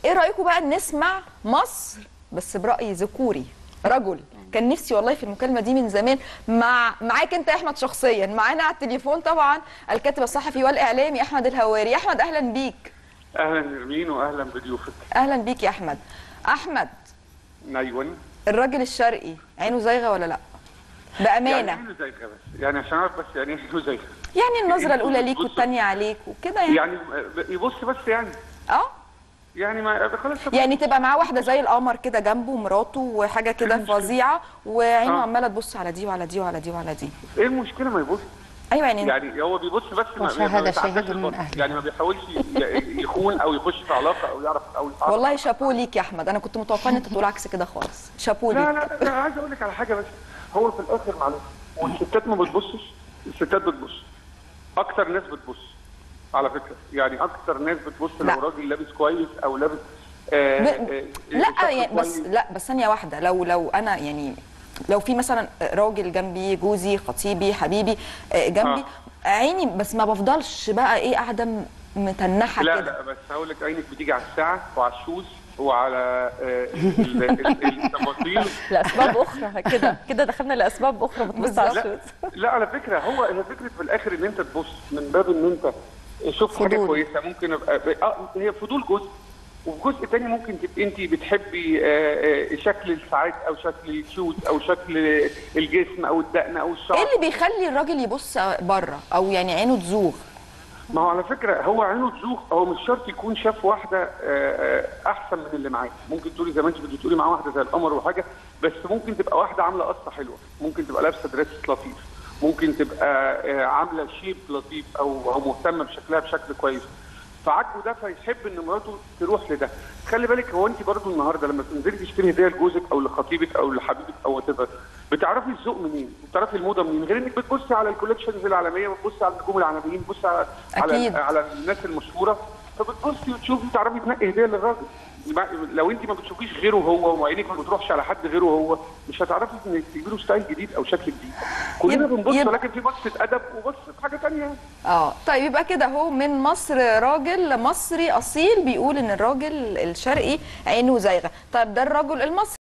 ايه رايكم بقى نسمع مصر بس براي ذكوري رجل كان نفسي والله في المكالمه دي من زمان مع معاك انت يا احمد شخصيا معانا على التليفون طبعا الكاتب الصحفي والاعلامي احمد الهواري احمد اهلا بيك اهلا نرمين واهلا بضيوفك اهلا بيك يا احمد احمد نايون الراجل الشرقي عينه زايغه ولا لا بامانه يعني ايه زيغه بس يعني عشان اعرف بس يعني ايه زيغه يعني النظره الاولى ليك بص- والثانيه عليك وكده يعني يعني يبص بس يعني اه يعني ما خلاص طب- يعني تبقى معاه واحده زي القمر كده جنبه ومراته وحاجه كده فظيعه وعينه آه. عماله تبص على دي وعلى دي وعلى دي وعلى دي ايه المشكله ما يبص ايوه يعني, يعني هو بيبص بس ما- ما وشاهد بيتعداش شاهد من البص. أهله. يعني ما بيحاولش ي- يخون او يخش في علاقه او يعرف او يتعرف والله شابوه ليك يا احمد انا كنت متوقعه ان انت تقول عكس كده خالص شابوه لا ليك لا لا عايز اقول لك على حاجه بس هو في الاخر معلش والستات ما بتبصش الستات بتبص اكتر ناس بتبص على فكره يعني اكتر ناس بتبص لا. لو راجل لابس كويس او لابس آه ب... آه لا شكله يعني بس كويس. لا بس ثانيه واحده لو لو انا يعني لو في مثلا راجل جنبي جوزي خطيبي حبيبي آه، جنبي عيني بس ما بفضلش بقى ايه قاعده م- متنحه لا كده لا بس هقول لك عينك بتيجي على الساعه وعلى الشوز وعلى آه، ال- ال- التفاصيل لاسباب اخرى كده كده دخلنا لاسباب اخرى بتبص على لا الشوز لا على فكره هو هي فكره في الاخر ان انت تبص من باب ان انت شوف حاجه فضول. كويسه ممكن ابقى اه هي فضول جزء وفي جزء تاني ممكن تبقى انت بتحبي آه، آه، شكل الساعات او شكل الشوز او شكل الجسم او الدقن او الشعر ايه اللي بيخلي الراجل يبص بره او يعني عينه تزوغ ما هو على فكره هو عينه تزوق هو مش شرط يكون شاف واحده آه، آه، احسن من اللي معاه ممكن تقولي زي ما انت بتقولي معاه واحده زي القمر وحاجه بس ممكن تبقى واحده عامله قصه حلوه ممكن تبقى لابسه دريس لطيف ممكن تبقى آه، عامله شيب لطيف او او مهتمه بشكلها بشكل كويس فعاجبه ده فيحب ان مراته تروح لده خلي بالك هو انت برضو النهارده لما تنزلي تشتري هديه لجوزك او لخطيبك او لحبيبك او وات بتعرفي الذوق منين بتعرفي الموضه منين غير انك بتبصي على الكوليكشنز العالميه بتبصي على النجوم العالميين بتبصي على أكيد. على على الناس المشهوره فبتبصي وتشوفي تعرفي تنقي هديه للراجل يبقى- لو انت ما بتشوفيش غيره هو وعينك ما بتروحش على حد غيره هو مش هتعرفي انك تجيبي له ستايل جديد او شكل جديد كلنا يب- بنبص يب- ولكن في بصه ادب وبصه حاجه ثانيه اه طيب يبقى كده هو من مصر راجل مصري اصيل بيقول ان الراجل الشرقي عينه زايغه طيب ده الرجل المصري